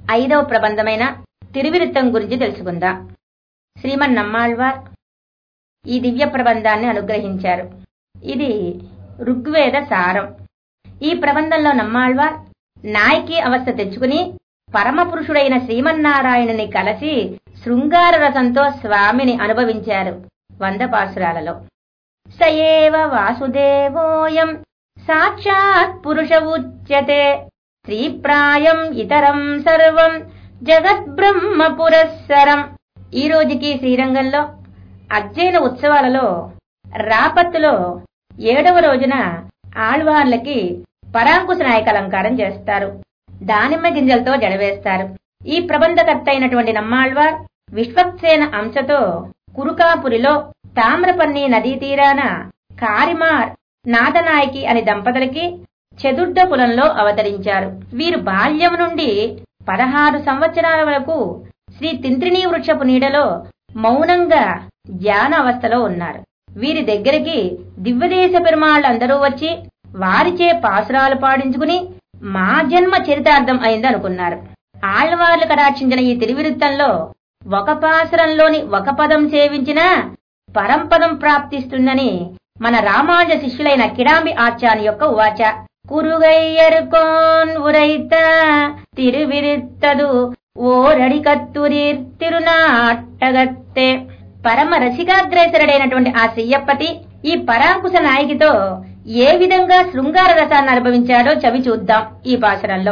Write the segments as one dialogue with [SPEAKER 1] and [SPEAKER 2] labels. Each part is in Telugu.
[SPEAKER 1] ఐదవ ప్రబంధమైన తిరువిరుత్తం గురించి తెలుసుకుందాం శ్రీమన్ నమ్మాళ్వార్ ఈ దివ్య ప్రబంధాన్ని అనుగ్రహించారు ఇది ఋగ్వేద సారం ఈ ప్రబంధంలో నమ్మాళ్వార్ నాయకి అవస్థ తెచ్చుకుని పరమపురుషుడైన శ్రీమన్నారాయణుని కలిసి శృంగార రసంతో స్వామిని అనుభవించారు వంద పాసురాలలో సయేవ వాసుదేవోయం సాక్షాత్ పురుష ఉచ్యతే స్త్రీప్రాయం ఇతరం సర్వం జగద్బ్రహ్మ పురస్సరం ఈ రోజుకి శ్రీరంగంలో అజ్జైన ఉత్సవాలలో రాపత్తులో ఏడవ రోజున ఆళ్వార్లకి పరాంకుశ నాయక అలంకారం చేస్తారు దానిమ్మ గింజలతో జడవేస్తారు ఈ ప్రబంధకర్త అయినటువంటి నమ్మాళ్వార్ విశ్వక్సేన అంశతో కురుకాపురిలో తామ్రపర్ణి నదీ తీరాన కారిమార్ నాదనాయకి అని దంపతులకి చతుర్థ కులంలో అవతరించారు వీరు బాల్యం నుండి పదహారు సంవత్సరాల వరకు శ్రీ తింత్రిణీ వృక్షపు నీడలో మౌనంగా ధ్యాన అవస్థలో ఉన్నారు వీరి దగ్గరికి దివ్యదేశ పెరుమాళ్ళందరూ వచ్చి వారిచే పాసురాలు పాడించుకుని మా జన్మ చరితార్థం అయిందనుకున్నారు ఆళ్వార్లు కటాక్షించిన ఈ తిరువిరుత్తంలో ఒక పాసురంలోని ఒక పదం సేవించినా పరంపదం ప్రాప్తిస్తుందని మన రామానుజ శిష్యులైన కిడాంబి ఆచార్య యొక్క ఉవాచ కురుగయ్యరుకోన్ ఉరైత తిరువిరుత్తదు ఓరడి కత్తురీర్ తిరునాట్టగత్తే పరమ రసికాగ్రేసరుడైనటువంటి ఆ శ్రీయప్పతి ఈ పరాంకుశ నాయకితో ఏ విధంగా శృంగార రసాన్ని అనుభవించాడో చవి చూద్దాం ఈ పాసరంలో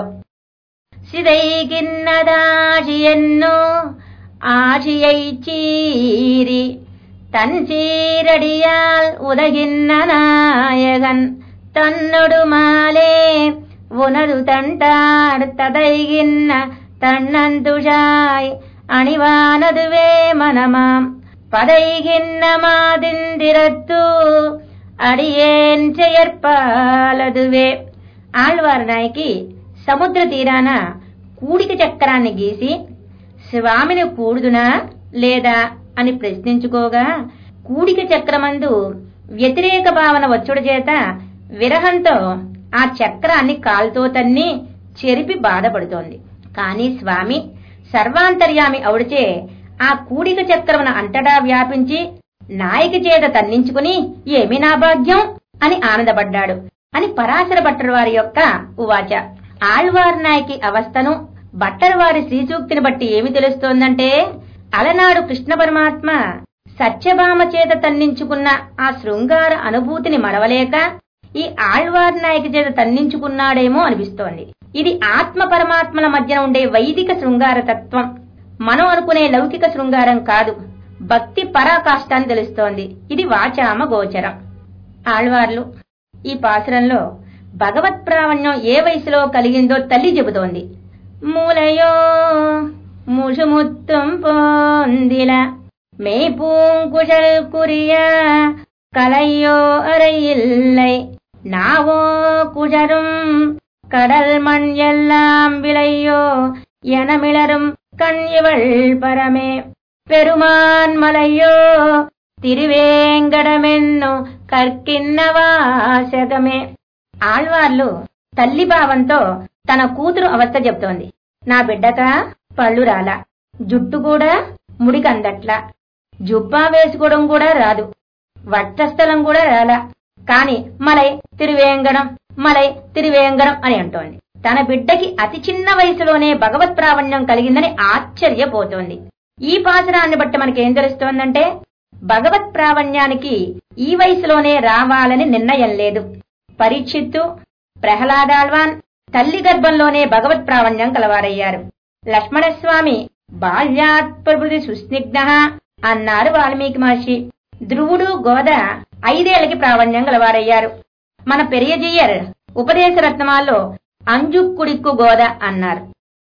[SPEAKER 1] சிதைகின்னதாஷியன்னோ ஆஷியை சீரி தன் சீரடியால் உதகின்ன நாயகன் தன்னொடு மாலே உனது தண்டார் ததைகின்ன தன்னந்துஷாய் அணிவானதுவே மனமாம் பதைகின்ன மாதிந்திரத்து అడియేన్ చెయర్పాలదువే ఆళ్వార్ నాయకి సముద్ర తీరాన కూడిక చక్రాన్ని గీసి స్వామిని కూడుదునా లేదా అని ప్రశ్నించుకోగా కూడిక చక్రమందు వ్యతిరేక భావన వచ్చుడు చేత విరహంతో ఆ చక్రాన్ని కాలుతో తన్ని చెరిపి బాధపడుతోంది కాని స్వామి సర్వాంతర్యామి అవుడిచే ఆ కూడిక చక్రమున అంతటా వ్యాపించి నాయకి చేత తన్నించుకుని ఏమి నా భాగ్యం అని ఆనందపడ్డాడు అని పరాశర భట్టర్ వారి యొక్క ఉవాచ ఆళ్వార్ నాయకి అవస్థను భట్టర్ వారి శ్రీసూక్తిని బట్టి ఏమి తెలుస్తోందంటే అలనాడు కృష్ణ పరమాత్మ సత్యభామ చేత తన్నించుకున్న ఆ శృంగార అనుభూతిని మరవలేక ఈ ఆళ్వార్ నాయకి చేత తన్నించుకున్నాడేమో అనిపిస్తోంది ఇది ఆత్మ పరమాత్మల మధ్యన ఉండే వైదిక శృంగార తత్వం మనం అనుకునే లౌకిక శృంగారం కాదు భక్తి పరాకాష్ట అని తెలుస్తోంది ఇది వాచామ గోచరం ఆళ్వార్లు ఈ పాసురంలో భగవత్ ప్రావణ్యం ఏ వయసులో కలిగిందో తల్లి చెబుతోంది మూలయో ముషుముత్తం పొందిల மே பூங்குழல் குறிய கலையோ அறையில்லை நாவோ குழரும் கடல் மண் எல்லாம் விளையோ எனமிளரும் கண் இவள் பரமே பெருமான் மலையோ తిరువేంగడమెన్ను కర్కిన్న వాసకమే ఆళ్వార్లు తల్లి భావంతో తన కూతురు అవస్థ చెప్తోంది నా బిడ్డక పళ్ళు రాల జుట్టు కూడా ముడికందట్లా జుబ్బా వేసుకోవడం కూడా రాదు వట్టస్థలం కూడా రాలా కాని మలై తిరువేంగడం మలై తిరువేంగడం అని అంటోంది తన బిడ్డకి అతి చిన్న వయసులోనే భగవత్ ప్రావణ్యం కలిగిందని ఆశ్చర్యపోతోంది ఈ పాసరాన్ని బట్టి మనకేం తెలుస్తోందంటే భగవత్ ప్రావణ్యానికి ఈ వయసులోనే రావాలని నిర్ణయం లేదు పరీక్షిత్తు ప్రహ్లాదాల్వాన్ తల్లి గర్భంలోనే భగవత్ ప్రావణ్యం కలవారయ్యారు లక్ష్మణస్వామి బాల్యాత్ ప్రభృతి సుస్నిగ్ధ అన్నారు వాల్మీకి మహర్షి ధ్రువుడు గోద ఐదేళ్లకి ప్రావణ్యం గలవారయ్యారు మన పెరియజీయర్ ఉపదేశ రత్నమాల్లో అంజుక్కుడిక్కు గోద అన్నారు